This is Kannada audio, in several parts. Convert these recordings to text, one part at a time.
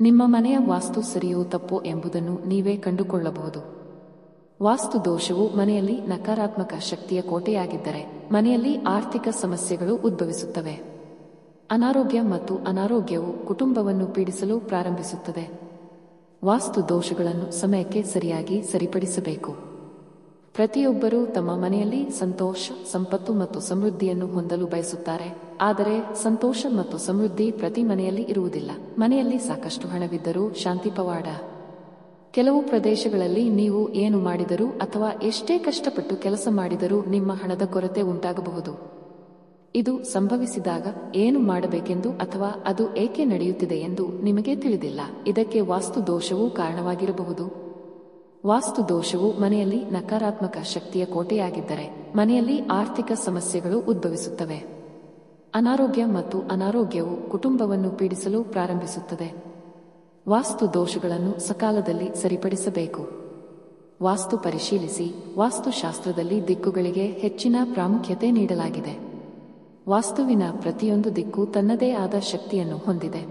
ನಿಮ್ಮ ಮನೆಯ ವಾಸ್ತು ಸರಿಯೋ ತಪ್ಪೋ ಎಂಬುದನ್ನು ನೀವೇ ಕಂಡುಕೊಳ್ಳಬಹುದು ವಾಸ್ತು ದೋಷವು ಮನೆಯಲ್ಲಿ ನಕಾರಾತ್ಮಕ ಶಕ್ತಿಯ ಕೋಟೆಯಾಗಿದ್ದರೆ ಮನೆಯಲ್ಲಿ ಆರ್ಥಿಕ ಸಮಸ್ಯೆಗಳು ಉದ್ಭವಿಸುತ್ತವೆ ಅನಾರೋಗ್ಯ ಮತ್ತು ಅನಾರೋಗ್ಯವು ಕುಟುಂಬವನ್ನು ಪೀಡಿಸಲು ಪ್ರಾರಂಭಿಸುತ್ತದೆ ವಾಸ್ತು ದೋಷಗಳನ್ನು ಸಮಯಕ್ಕೆ ಸರಿಯಾಗಿ ಸರಿಪಡಿಸಬೇಕು ಪ್ರತಿಯೊಬ್ಬರೂ ತಮ್ಮ ಮನೆಯಲ್ಲಿ ಸಂತೋಷ ಸಂಪತ್ತು ಮತ್ತು ಸಮೃದ್ಧಿಯನ್ನು ಹೊಂದಲು ಬಯಸುತ್ತಾರೆ ಆದರೆ ಸಂತೋಷ ಮತ್ತು ಸಮೃದ್ಧಿ ಪ್ರತಿ ಮನೆಯಲ್ಲಿ ಇರುವುದಿಲ್ಲ ಮನೆಯಲ್ಲಿ ಸಾಕಷ್ಟು ಹಣವಿದ್ದರೂ ಶಾಂತಿ ಪವಾಡ ಕೆಲವು ಪ್ರದೇಶಗಳಲ್ಲಿ ನೀವು ಏನು ಮಾಡಿದರೂ ಅಥವಾ ಎಷ್ಟೇ ಕಷ್ಟಪಟ್ಟು ಕೆಲಸ ಮಾಡಿದರೂ ನಿಮ್ಮ ಹಣದ ಕೊರತೆ ಉಂಟಾಗಬಹುದು ಇದು ಸಂಭವಿಸಿದಾಗ ಏನು ಮಾಡಬೇಕೆಂದು ಅಥವಾ ಅದು ಏಕೆ ನಡೆಯುತ್ತಿದೆ ಎಂದು ನಿಮಗೆ ತಿಳಿದಿಲ್ಲ ಇದಕ್ಕೆ ವಾಸ್ತು ದೋಷವೂ ಕಾರಣವಾಗಿರಬಹುದು ವಾಸ್ತು ದೋಷವು ಮನೆಯಲ್ಲಿ ನಕಾರಾತ್ಮಕ ಶಕ್ತಿಯ ಕೋಟೆಯಾಗಿದ್ದರೆ ಮನೆಯಲ್ಲಿ ಆರ್ಥಿಕ ಸಮಸ್ಯೆಗಳು ಉದ್ಭವಿಸುತ್ತವೆ ಅನಾರೋಗ್ಯ ಮತ್ತು ಅನಾರೋಗ್ಯವು ಕುಟುಂಬವನ್ನು ಪೀಡಿಸಲು ಪ್ರಾರಂಭಿಸುತ್ತದೆ ವಾಸ್ತು ದೋಷಗಳನ್ನು ಸಕಾಲದಲ್ಲಿ ಸರಿಪಡಿಸಬೇಕು ವಾಸ್ತು ಪರಿಶೀಲಿಸಿ ವಾಸ್ತುಶಾಸ್ತ್ರದಲ್ಲಿ ದಿಕ್ಕುಗಳಿಗೆ ಹೆಚ್ಚಿನ ಪ್ರಾಮುಖ್ಯತೆ ನೀಡಲಾಗಿದೆ ವಾಸ್ತುವಿನ ಪ್ರತಿಯೊಂದು ದಿಕ್ಕು ತನ್ನದೇ ಆದ ಶಕ್ತಿಯನ್ನು ಹೊಂದಿದೆ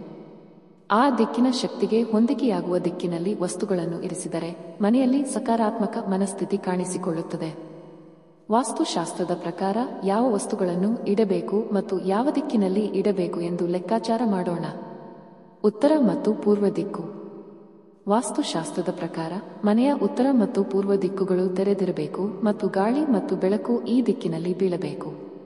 ಆ ದಿಕ್ಕಿನ ಶಕ್ತಿಗೆ ಹೊಂದಿಕೆಯಾಗುವ ದಿಕ್ಕಿನಲ್ಲಿ ವಸ್ತುಗಳನ್ನು ಇರಿಸಿದರೆ ಮನೆಯಲ್ಲಿ ಸಕಾರಾತ್ಮಕ ಮನಸ್ಥಿತಿ ಕಾಣಿಸಿಕೊಳ್ಳುತ್ತದೆ ವಾಸ್ತುಶಾಸ್ತ್ರದ ಪ್ರಕಾರ ಯಾವ ವಸ್ತುಗಳನ್ನು ಇಡಬೇಕು ಮತ್ತು ಯಾವ ದಿಕ್ಕಿನಲ್ಲಿ ಇಡಬೇಕು ಎಂದು ಲೆಕ್ಕಾಚಾರ ಮಾಡೋಣ ಉತ್ತರ ಮತ್ತು ಪೂರ್ವ ದಿಕ್ಕು ವಾಸ್ತುಶಾಸ್ತ್ರದ ಪ್ರಕಾರ ಮನೆಯ ಉತ್ತರ ಮತ್ತು ಪೂರ್ವ ದಿಕ್ಕುಗಳು ತೆರೆದಿರಬೇಕು ಮತ್ತು ಗಾಳಿ ಮತ್ತು ಬೆಳಕು ಈ ದಿಕ್ಕಿನಲ್ಲಿ ಬೀಳಬೇಕು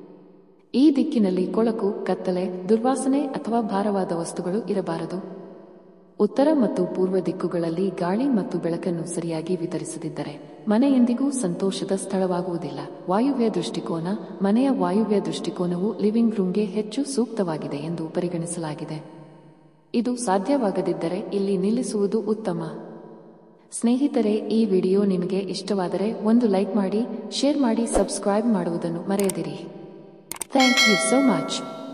ಈ ದಿಕ್ಕಿನಲ್ಲಿ ಕೊಳಕು ಕತ್ತಲೆ ದುರ್ವಾಸನೆ ಅಥವಾ ಭಾರವಾದ ವಸ್ತುಗಳು ಇರಬಾರದು ಉತ್ತರ ಮತ್ತು ಪೂರ್ವ ದಿಕ್ಕುಗಳಲ್ಲಿ ಗಾಳಿ ಮತ್ತು ಬೆಳಕನ್ನು ಸರಿಯಾಗಿ ವಿತರಿಸದಿದ್ದರೆ ಮನೆ ಎಂದಿಗೂ ಸಂತೋಷದ ಸ್ಥಳವಾಗುವುದಿಲ್ಲ ವಾಯುವ್ಯ ದೃಷ್ಟಿಕೋನ ಮನೆಯ ವಾಯುವ್ಯ ದೃಷ್ಟಿಕೋನವು ಲಿವಿಂಗ್ ರೂಮ್ಗೆ ಹೆಚ್ಚು ಸೂಕ್ತವಾಗಿದೆ ಎಂದು ಪರಿಗಣಿಸಲಾಗಿದೆ ಇದು ಸಾಧ್ಯವಾಗದಿದ್ದರೆ ಇಲ್ಲಿ ನಿಲ್ಲಿಸುವುದು ಉತ್ತಮ ಸ್ನೇಹಿತರೆ ಈ ವಿಡಿಯೋ ನಿಮಗೆ ಇಷ್ಟವಾದರೆ ಒಂದು ಲೈಕ್ ಮಾಡಿ ಶೇರ್ ಮಾಡಿ ಸಬ್ಸ್ಕ್ರೈಬ್ ಮಾಡುವುದನ್ನು ಮರೆಯದಿರಿ ಥ್ಯಾಂಕ್ ಯು ಸೋ ಮಚ್